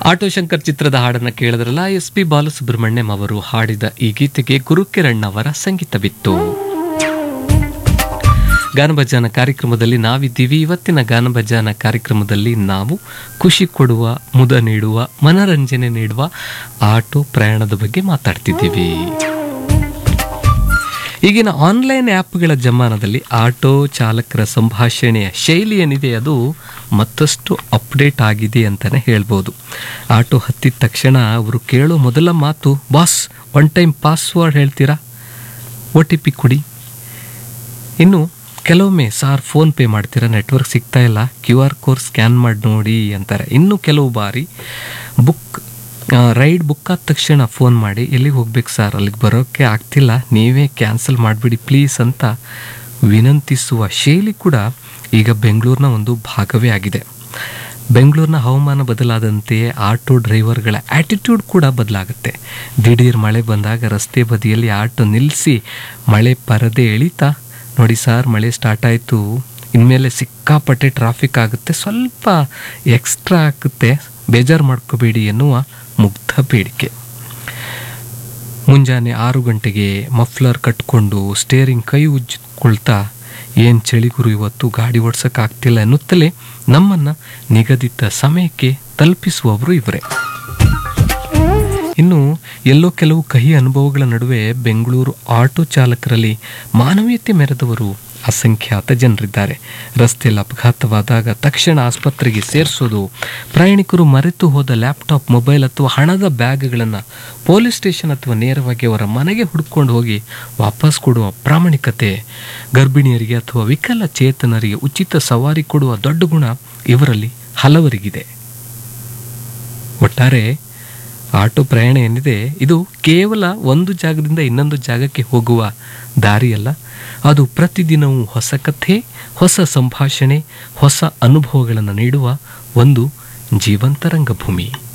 auto Shankar ಚಿತ್ರದ ಹಾಡನ್ನು ಕೇಳಿದ್ರಲ್ಲ ಎಸ್ ಪಿ ಬಾಲಸುಬ್ರಹ್ಮಣ್ಯಂ ಅವರು ಹಾಡಿದ ಈ ಗೀತೆಗೆ ಗುರುಕಿರಣ್ ಅವರ ಸಂಗೀತವಿತ್ತು ಗಾನಭಜಾನ ಕಾರ್ಯಕ್ರಮದಲ್ಲಿ ನಾವಿದ್ದೀವಿ ಇವತ್ತಿನ ಗಾನಭಜಾನ ಕಾರ್ಯಕ್ರಮದಲ್ಲಿ ನಾವು ಖುಷಿ ಕೊಡುವ ಮುದ ನೀಡುವ ಮನರಂಜನೆ ನೀಡುವ ಆಟೋ ಪ್ರಯಾಣದ ಬಗ್ಗೆ ಮಾತಾಡ್ತಿದ್ದೀವಿ ಈಗಿನ ಆನ್ಲೈನ್ ಆ್ಯಪ್ಗಳ ಜಮಾನದಲ್ಲಿ ಆಟೋ ಚಾಲಕರ ಸಂಭಾಷಣೆಯ ಶೈಲಿ ಏನಿದೆ ಅದು ಮತ್ತಷ್ಟು ಅಪ್ಡೇಟ್ ಆಗಿದೆ ಅಂತಲೇ ಹೇಳ್ಬೋದು ಆಟೋ ಹತ್ತಿದ ತಕ್ಷಣ ಅವರು ಕೇಳೋ ಮೊದಲ ಮಾತು ಬಾಸ್ ಒನ್ ಟೈಮ್ ಪಾಸ್ವರ್ಡ್ ಹೇಳ್ತೀರಾ ಒ ಟಿ ಪಿ ಕೊಡಿ ಇನ್ನು ಕೆಲವೊಮ್ಮೆ ಸಾರ್ ಫೋನ್ ಪೇ ಮಾಡ್ತೀರಾ ನೆಟ್ವರ್ಕ್ ಸಿಗ್ತಾ ಇಲ್ಲ ಕ್ಯೂ ಆರ್ ಕೋಡ್ ಸ್ಕ್ಯಾನ್ ಮಾಡಿ ನೋಡಿ ಅಂತಾರೆ ಇನ್ನು ಕೆಲವು ಬಾರಿ ಬುಕ್ ರೈಡ್ ಬುಕ್ ಆದ ತಕ್ಷಣ ಫೋನ್ ಮಾಡಿ ಎಲ್ಲಿಗೆ ಹೋಗ್ಬೇಕು ಸರ್ ಅಲ್ಲಿಗೆ ಬರೋಕ್ಕೆ ಆಗ್ತಿಲ್ಲ ನೀವೇ ಕ್ಯಾನ್ಸಲ್ ಮಾಡಿಬಿಡಿ ಪ್ಲೀಸ್ ಅಂತ ವಿನಂತಿಸುವ ಶೈಲಿ ಕೂಡ ಈಗ ಬೆಂಗಳೂರಿನ ಒಂದು ಭಾಗವೇ ಆಗಿದೆ ಬೆಂಗಳೂರಿನ ಹವಾಮಾನ ಬದಲಾದಂತೆ ಆಟೋ ಡ್ರೈವರ್ಗಳ ಆ್ಯಟಿಟ್ಯೂಡ್ ಕೂಡ ಬದಲಾಗುತ್ತೆ ದಿಢೀರ್ ಮಳೆ ಬಂದಾಗ ರಸ್ತೆ ಬದಿಯಲ್ಲಿ ಆಟೋ ನಿಲ್ಲಿಸಿ ಮಳೆ ಪರದೆ ಎಳಿತಾ ನೋಡಿ ಸರ್ ಮಳೆ ಸ್ಟಾರ್ಟ್ ಆಯಿತು ಇನ್ಮೇಲೆ ಸಿಕ್ಕಾಪಟ್ಟೆ ಟ್ರಾಫಿಕ್ ಆಗುತ್ತೆ ಸ್ವಲ್ಪ ಎಕ್ಸ್ಟ್ರಾ ಆಗುತ್ತೆ ಬೇಜಾರು ಮಾಡ್ಕೋಬೇಡಿ ಎನ್ನುವ ಮುಗ್ಧ ಬೇಡಿಕೆ ಮುಂಜಾನೆ ಆರು ಗಂಟೆಗೆ ಮಫ್ಲರ್ ಕಟ್ಕೊಂಡು ಸ್ಟೇರಿಂಗ್ ಕೈ ಉಜ್ಜಿಕೊಳ್ತಾ ಏನು ಚಳಿಗುರು ಇವತ್ತು ಗಾಡಿ ಓಡ್ಸೋಕ್ಕಾಗ್ತಿಲ್ಲ ಎನ್ನುತ್ತಲೇ ನಮ್ಮನ್ನು ನಿಗದಿತ ಸಮಯಕ್ಕೆ ತಲುಪಿಸುವವರು ಇವರೇ ಇನ್ನು ಎಲ್ಲೋ ಕೆಲವು ಕಹಿ ಅನುಭವಗಳ ನಡುವೆ ಬೆಂಗಳೂರು ಆಟೋ ಚಾಲಕರಲ್ಲಿ ಮಾನವೀಯತೆ ಮೆರೆದವರು ಅಸಂಖ್ಯಾತ ಜನರಿದ್ದಾರೆ ರಸ್ತೆಯಲ್ಲಿ ಅಪಘಾತವಾದಾಗ ತಕ್ಷಣ ಆಸ್ಪತ್ರೆಗೆ ಸೇರಿಸೋದು ಪ್ರಯಾಣಿಕರು ಮರೆತು ಹೋದ ಲ್ಯಾಪ್ಟಾಪ್ ಮೊಬೈಲ್ ಅಥವಾ ಹಣದ ಬ್ಯಾಗ್ಗಳನ್ನು ಪೊಲೀಸ್ ಸ್ಟೇಷನ್ ಅಥವಾ ನೇರವಾಗಿ ಅವರ ಮನೆಗೆ ಹುಡ್ಕೊಂಡು ಹೋಗಿ ವಾಪಸ್ ಕೊಡುವ ಪ್ರಾಮಾಣಿಕತೆ ಗರ್ಭಿಣಿಯರಿಗೆ ಅಥವಾ ವಿಕಲಚೇತನರಿಗೆ ಉಚಿತ ಸವಾರಿ ಕೊಡುವ ದೊಡ್ಡ ಗುಣ ಇವರಲ್ಲಿ ಹಲವರಿಗಿದೆ ಒಟ್ಟಾರೆ ಆಟೋ ಪ್ರಯಾಣ ಏನಿದೆ ಇದು ಕೇವಲ ಒಂದು ಜಾಗದಿಂದ ಇನ್ನೊಂದು ಜಾಗಕ್ಕೆ ಹೋಗುವ ದಾರಿಯಲ್ಲ ಅದು ಪ್ರತಿದಿನವೂ ಹೊಸ ಕಥೆ ಹೊಸ ಸಂಭಾಷಣೆ ಹೊಸ ಅನುಭವಗಳನ್ನು ನೀಡುವ ಒಂದು ಜೀವಂತ ರಂಗಭೂಮಿ